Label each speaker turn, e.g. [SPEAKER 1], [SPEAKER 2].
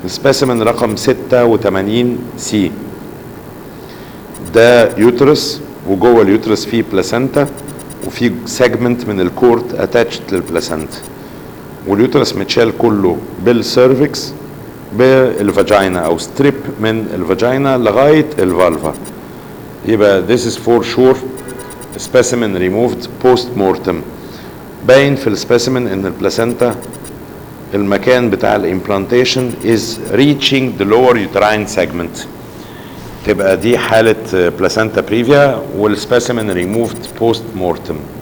[SPEAKER 1] سبيسيمن رقم 86 سي ده يوترس وجوه اليوترس فيه بلاسنتا وفي سيجمنت من الكورت اتاتشد للبلاسنتا واليوترس متشال كله بالسيرفكس بالفاجينا او ستريب من الفاجينا لغايه الفالفا يبقى this is for sure specimen removed post mortem باين في السبيسيمن ان البلاسنتا المكان بتاع الامبلانتيشن is reaching the lower uterine segment تبقى دي حالة بلاسنتا بريفيا والسبيسيمن ريموفد بوست مورتم